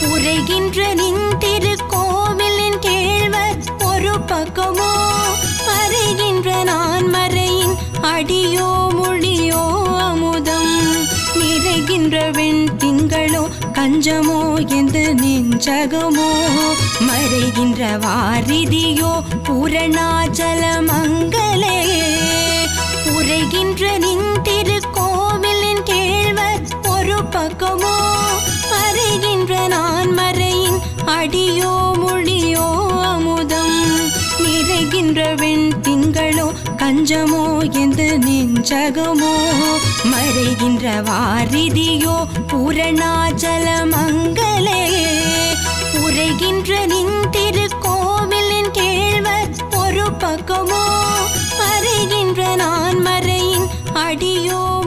உரைகின்ற நின் திருக்கோவிலின் கேழ்வர் ஒரு பக்கமோ மறைகின்ற நான் மறையின் அடியோ மொழியோ அமுதம் நிறைகின்ற வெண் திங்களோ கஞ்சமோ எந்த நெஞ்சகமோ மறைகின்ற வாரிதியோ பூரணாச்சல மங்களே உரைகின்ற நின் திருக்கோவிலின் கேழ்வர் ஒரு பக்கமோ மறைகின்ற நான் மறையின் அடியோ மொழியோ அமுதம் நிறைகின்ற வெண் திங்களோ கஞ்சமோ எந்த நெஞ்சகமோ மறைகின்ற வாரிதியோ பூரணாச்சல மங்களே உரைகின்ற நின் திருக்கோவிலின் கேழ்வர் ஒரு பக்கமோ மறைகின்ற நான் மறையின் அடியோ